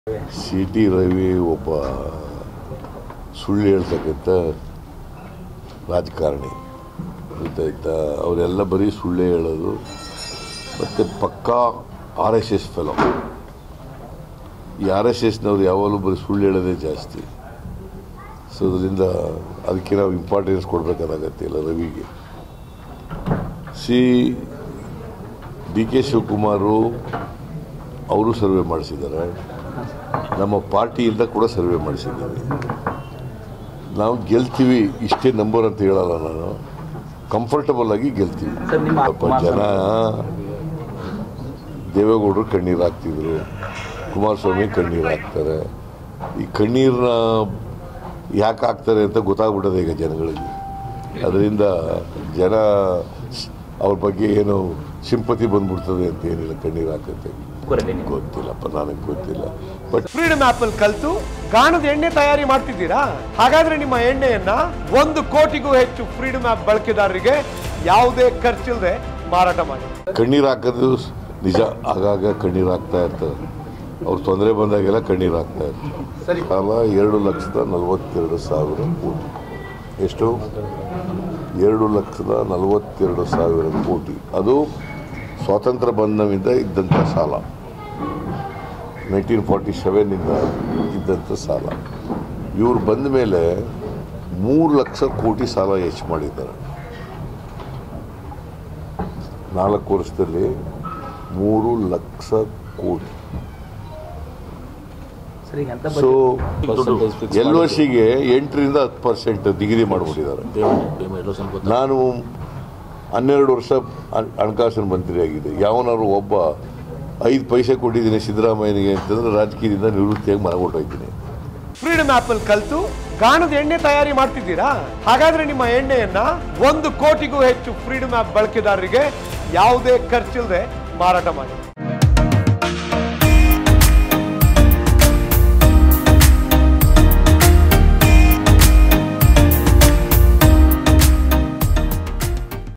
C T Ravi ಒಬ್ಬ ಸುಳ್ಳು ಹೇಳ್ತಕ್ಕಂಥ ರಾಜಕಾರಣಿ ಗೊತ್ತಾಯ್ತಾ ಅವರೆಲ್ಲ ಬರೀ ಸುಳ್ಳೇ ಹೇಳೋದು ಮತ್ತು ಪಕ್ಕಾ ಆರ್ ಎಸ್ ಎಸ್ ಫೆಲೋ ಈ ಆರ್ ಎಸ್ ಎಸ್ನವ್ರು ಯಾವಾಗಲೂ ಬರೀ ಸುಳ್ಳು ಹೇಳೋದೇ ಜಾಸ್ತಿ ಸೊ ಅದರಿಂದ ಅದಕ್ಕೆ ನಾವು ಇಂಪಾರ್ಟೆನ್ಸ್ ಕೊಡಬೇಕಾಗತ್ತೆ ಇಲ್ಲ ರವಿಗೆ ಸಿ ಡಿ ಕೆ ಶಿವಕುಮಾರು ಅವರು ಸರ್ವೆ ಮಾಡಿಸಿದ್ದಾರೆ ನಮ್ಮ ಪಾರ್ಟಿಯಿಂದ ಕೂಡ ಸರ್ವೆ ಮಾಡಿಸಿದ್ದೀವಿ ನಾವು ಗೆಲ್ತೀವಿ ಇಷ್ಟೇ ನಂಬರ್ ಅಂತ ಹೇಳಲ್ಲ ನಾನು ಕಂಫರ್ಟಬಲ್ ಆಗಿ ಗೆಲ್ತೀವಿ ಸರ್, ನಿಮ್ಮ ಪಾಪ ಜನ ದೇವೇಗೌಡರು ಕಣ್ಣೀರು ಹಾಕ್ತಿದ್ರು ಕುಮಾರಸ್ವಾಮಿ ಕಣ್ಣೀರು ಹಾಕ್ತಾರೆ ಈ ಕಣ್ಣೀರನ್ನ ಯಾಕೆ ಹಾಕ್ತಾರೆ ಅಂತ ಗೊತ್ತಾಗ್ಬಿಟ್ಟದೆ ಈಗ ಜನಗಳಿಗೆ ಅದರಿಂದ ಜನ ಸ್- ಅವ್ರ ಬಗ್ಗೆ ಏನು ಸಿಂಪತಿ ಬಂದ್ಬಿಡ್ತದೆ ಅಂತ ಏನಿಲ್ಲ ಕಣ್ಣೀರು ಹಾಕತ್ತೆ ಕೂರಲ್ಲಿ ನೀವು ಗೊತ್ತಿಲ್ಲಪ್ಪ ನನಗೆ ಗೊತ್ತಿಲ್ಲ ಬಟ್ ಫ್ರೀಡಮ್ ಆಪ್ ಅಲ್ಲಿ ಕಲ್ತು ಗಾಣದ ಎಣ್ಣೆ ತಯಾರಿ ಮಾಡ್ತಿದ್ದೀರಾ ಹಾಗಾದ್ರೆ ನಿಮ್ಮ ಎಣ್ಣೆಯನ್ನ ಒಂದು ಕೋಟಿಗೂ ಹೆಚ್ಚು ಫ್ರೀಡಮ್ ಆಪ್ ಬಳಕೆದಾರರಿಗೆ ಯಾವುದೇ ಖರ್ಚಿಲ್ಲದೆ ಮಾರಾಟ ಮಾಡಿ ಕಣ್ಣೀರು ಹಾಕೋದು ಸ್- ನಿಜ ಆಗಾಗ ಕಣ್ಣೀರು ಹಾಕ್ತಾ ಇರ್ತಾರೆ ಅವ್ರು ತೊಂದರೆ ಬಂದಾಗೆಲ್ಲ ಕಣ್ಣೀರು ಹಾಕ್ತಾ ಇರ್ತಾರೆ ಸಾಲ ಎರಡು ಲಕ್ಷದ ನಲವತ್ತೆರಡು ಸಾವಿರ ಕೋಟಿ ಎಷ್ಟು ಎರಡು ಲಕ್ಷದ ನಲವತ್ತೆರಡು ಸಾವಿರ ಕೋಟಿ ಅದು ಸ್ವಾತಂತ್ರ್ಯ ಬಂಧವಿಂದ ಇದ್ದಂಥ ಸಾಲ ನೈನ್ಟೀನ್ ಫಾರ್ಟಿ ಸೆವೆನ್ನಿಂದ ಇದ್ದಂಥ ಸಾಲ ಇವ್ರು ಬಂದ ಮೇಲೆ ಮೂರು ಲಕ್ಷ ಕೋಟಿ ಸಾಲ ಹೆಚ್ಚು ಮಾಡಿದ್ದಾರೆ ನಾಲ್ಕು ವರ್ಷದಲ್ಲಿ ಮೂರು ಲಕ್ಷ ಕೋಟಿ ಸರ್ ಈಗ ಎಂತ so Percentage fix L O ಸಿಗೆ ಎಂಟರಿಂದ ಹತ್ತು ಪರ್ಸೆಂಟ್ ನಿಗದಿ ಮಾಡಿಬಿಟ್ಟಿದ್ದಾರೆ ನಾನು ಹನ್ನೆರಡು ವರ್ಷ ಹಣ್- ಹಣಕಾಸಿನ ಮಂತ್ರಿ ಆಗಿದೆ ಯಾವನಾದ್ರು ಒಬ್ಬ ಐದು ಪೈಸೆ ಕೊಟ್ಟಿದ್ದೀನಿ ಸಿದ್ದರಾಮಯ್ಯನಿಗೆ ಅಂತಂದ್ರೆ ರಾಜಕೀಯದಿಂದ ನಿವೃತ್ತಿಯಾಗಿ ಮನಗೊಟ್ಟೋಗ್ತೀನಿ ಫ್ರೀಡಮ್ ಆಪ್ ಅಲ್ಲಿ ಕಲ್ತು ಗಾಣದ ಎಣ್ಣೆ ತಯಾರಿ ಮಾಡ್ತಿದ್ದೀರಾ ಹಾಗಾದ್ರೆ ನಿಮ್ಮ ಎಣ್ಣೆಯನ್ನ ಒಂದು ಕೋಟಿಗೂ ಹೆಚ್ಚು ಫ್ರೀಡಮ್ ಆಪ್ ಬಳಕೆದಾರರಿಗೆ ಯಾವುದೇ ಖರ್ಚಿಲ್ಲದೆ ಮಾರಾಟ ಮಾಡಿ